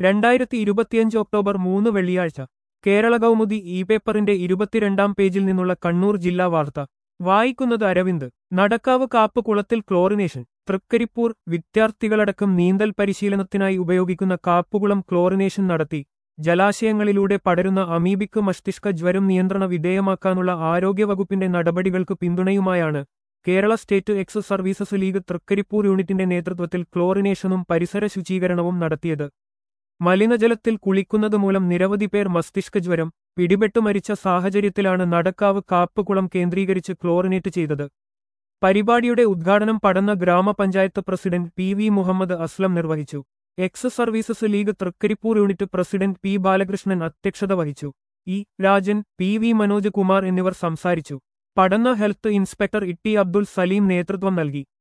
രണ്ടായിരത്തി ഇരുപത്തിയഞ്ച് ഒക്ടോബർ മൂന്ന് വെള്ളിയാഴ്ച കേരള കൗമുദി ഇ പേപ്പറിന്റെ ഇരുപത്തിരണ്ടാം പേജിൽ നിന്നുള്ള കണ്ണൂർ ജില്ലാ വാർത്ത വായിക്കുന്നത് അരവിന്ദ് നടക്കാവ് കാപ്പ് കുളത്തിൽ ക്ലോറിനേഷൻ തൃക്കരിപ്പൂർ വിദ്യാർത്ഥികളടക്കം നീന്തൽ പരിശീലനത്തിനായി ഉപയോഗിക്കുന്ന കാപ്പുകുളം ക്ലോറിനേഷൻ നടത്തി ജലാശയങ്ങളിലൂടെ പടരുന്ന അമീബിക്ക് മസ്തിഷ്ക ജ്വരം നിയന്ത്രണ വിധേയമാക്കാനുള്ള ആരോഗ്യവകുപ്പിന്റെ നടപടികൾക്ക് പിന്തുണയുമായാണ് Kerala state ex services league Trikaripur യൂണിറ്റിന്റെ നേതൃത്വത്തിൽ ക്ലോറിനേഷനും പരിസര ശുചീകരണവും നടത്തിയത് മലിനജലത്തിൽ കുളിക്കുന്നത് മൂലം നിരവധി പേർ മസ്തിഷ്ക ജ്വരം പിടിപെട്ടു മരിച്ച സാഹചര്യത്തിലാണ് നടക്കാവ് കാപ്പുകുളം കേന്ദ്രീകരിച്ച് ക്ലോറിനേറ്റ് ചെയ്തത് പരിപാടിയുടെ ഉദ്ഘാടനം പടന്ന ഗ്രാമപഞ്ചായത്ത് president P V Muhammad Aslam നിർവഹിച്ചു ex services league Trikaripur unit president P Balakrishnan അധ്യക്ഷത വഹിച്ചു E Rajan P V Manoj Kumar എന്നിവർ സംസാരിച്ചു പടന്ന ഹെൽത്ത് ഇൻസ്പെക്ടർ ഇട്ടി അബ്ദുൽ സലീം നേതൃത്വം നൽകി